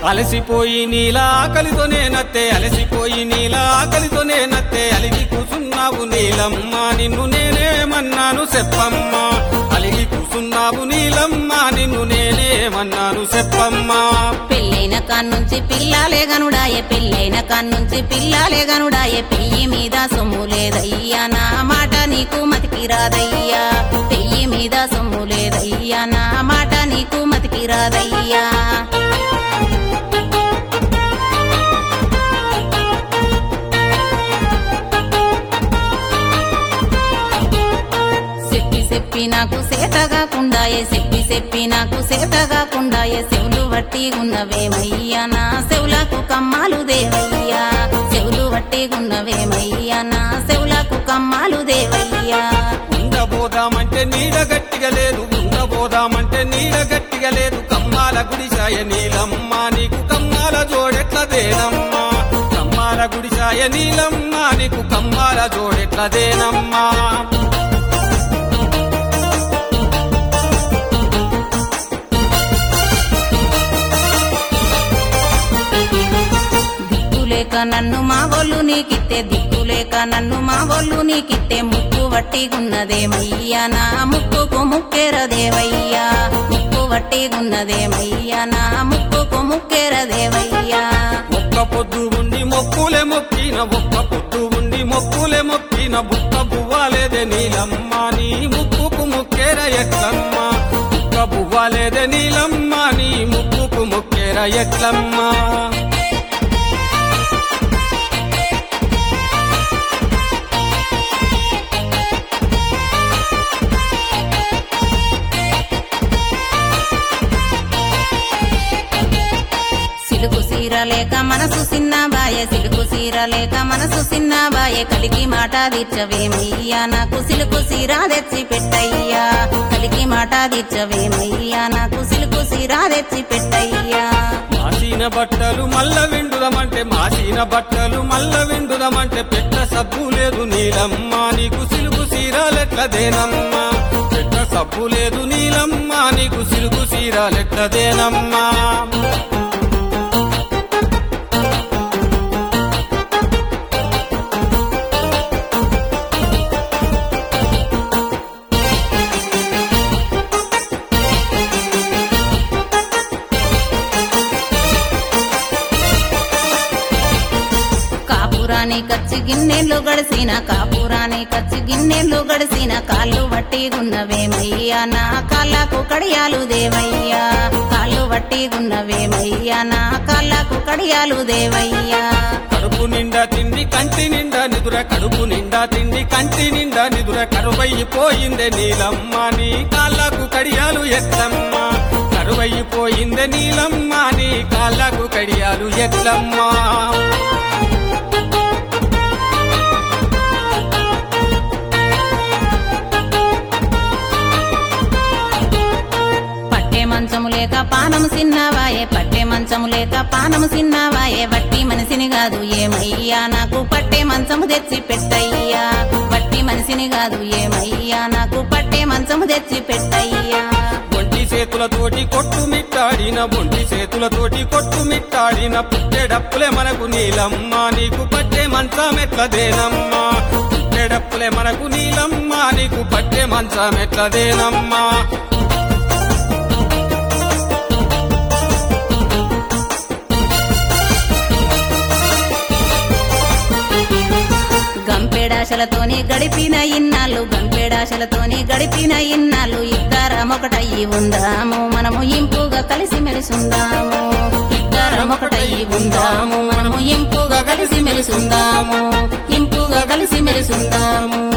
అలసిపోయి నీలా ఆకలితోనే నత్తే అలసిపోయి నీలా ఆకలితోనే నత్తే అలిగి కూసున్నావు నీలమ్మ నిన్ను నేనేమన్నాను చెప్పమ్మా అలిగి కూసున్నావు నీలమ్మ నిన్ను నేనేమన్నాను చెప్పమ్మా పెళ్ళైన కాన్నుంచి పిల్లాలే గనుడాయే పెళ్ళైన కాన్నుంచి పిల్లాలే గనుడాయే పెయ్యి మీద సొమ్ము లేదయ్యా నా మాట నీకు మతికి రాదయ్యా పెయ్యి మీద సొమ్ము లేదయ్యా నా మాట నీకు మతికి రాదయ్యా చెప్పి చెప్పి నాకు సేతగాకుండాయే చెప్పి చెప్పి నాకు సేతగాకుండాయే చెవులు వట్టి ఉన్నవేమయ్యా నా చెవులకు కమ్మాలు దేవయ్యా చెవులు వట్టి ఉన్నవేమయ్యా నా చెవులకు కమ్మాలు దేవయ్యా ఉండబోదామంటే నీడ గట్టిగా లేదు ఉండబోదామంటే నీడ గట్టిగా లేదు కమ్మాల గుడిసాయ నీలమ్మ నీకు కమ్మాల జోడెట్లదేనమ్మా కమ్మాల గుడిసాయ నీలమ్మ నీకు కమ్మాల జోడెట్లదేనమ్మా దిక్కులేక నన్ను మా వాళ్ళు నీకిత్తే దిక్కులేక నన్ను మా వాళ్ళు నీకిత్తే ముక్కు వట్టిగున్నదేమయ్యా నా ముక్కుకు ముక్కేరదేవయ్యా ముక్కు వట్టిగున్నదేమయ్యా నా ముక్కుకు ముక్కేరదేవయ్యా ఒక్క పొద్దు ఉండి మొక్కులే మొక్కిన ఒక్క పొద్దు ఉండి మొక్కులే మొక్కిన బుక్క బువ్వాలేదే నీలమ్మ నీ ముక్కుకు ముక్కేర ఎట్లమ్మ బుక్క బువ్వాలేదే నీలమ్మ నీ ముక్కుకు ముక్కేర ఎట్లమ్మా సిలుకు సీర లేక మనసు సిన్న బాయే సిలుకు సీర లేక మనసు సిన్న బాయే కలిగి మాట తీర్చవేమయ్యా నాకు సిలుకు సీర తెచ్చి పెట్టయ్యా కలిగి మాట తీర్చవేమయ్యా నాకు సిలుకు సీర తెచ్చి పెట్టయ్యా మాసిన బట్టలు మల్ల విండుదమంటే మాసిన బట్టలు మల్ల విండుదమంటే పెట్ట సబ్బు లేదు నీలమ్మ నీకు సిలుగు సీరాలెట్లదేనమ్మా పెట్ట సబ్బు లేదు నీలమ్మ నీకు సిలుగు సీరాలెట్లదేనమ్మా కాపురాని కచ్చి గిన్నెలు గడిసిన కాపురాని కచ్చి గిన్నెలు గడిసిన కాళ్ళు వట్టి గున్నవేమయ్యా నా కాళ్ళకు కడియాలు దేవయ్యా కాళ్ళు వట్టి గున్నవేమయ్యా నా కాళ్ళకు కడియాలు దేవయ్యా కడుపు నిండా తిండి కంటి నిండా నిదుర కడుపు నిండా తిండి కంటి నిండా నిదుర కరువైపోయిందే నీలమ్మ నీ కాళ్ళకు కడియాలు ఎట్లమ్మా కరువైపోయిందే నీలమ్మ నీ కాళ్ళకు కడియాలు ఎట్లమ్మా పట్టే మంచము లేక పానము సిన్నవాయే పట్టే మంచము లేక పానము సిన్నవాయే వట్టి మనిషిని కాదు ఏమయ్యా నాకు పట్టే మంచము తెచ్చి పెట్టయ్యా వట్టి మనిషిని కాదు ఏమయ్యా నాకు పట్టే మంచము తెచ్చి పెట్టయ్యా ఒంటి చేతులతోటి కొట్టు మిట్టాడిన ఒంటి చేతులతోటి కొట్టు మిట్టాడిన పుట్టెడప్పులే మనకు నీలమ్మ నీకు పట్టే మంచమెట్లదేనమ్మా పుట్టెడప్పులే మనకు నీలమ్మ నీకు పట్టే మంచమెట్లదేనమ్మా గంపెడాశలతోని గడిపిన ఇన్నాళ్ళు గంపెడాశలతోని గడిపిన ఇన్నాళ్ళు ఇద్దరమొకటయ్యి ఉందాము మనము ఇంపుగా కలిసి మెలిసుందాము ఇద్దరమొకటయ్యి ఉందాము మనము ఇంపుగా కలిసి మెలిసుందాము ఇంపుగా కలిసి మెలిసుందాము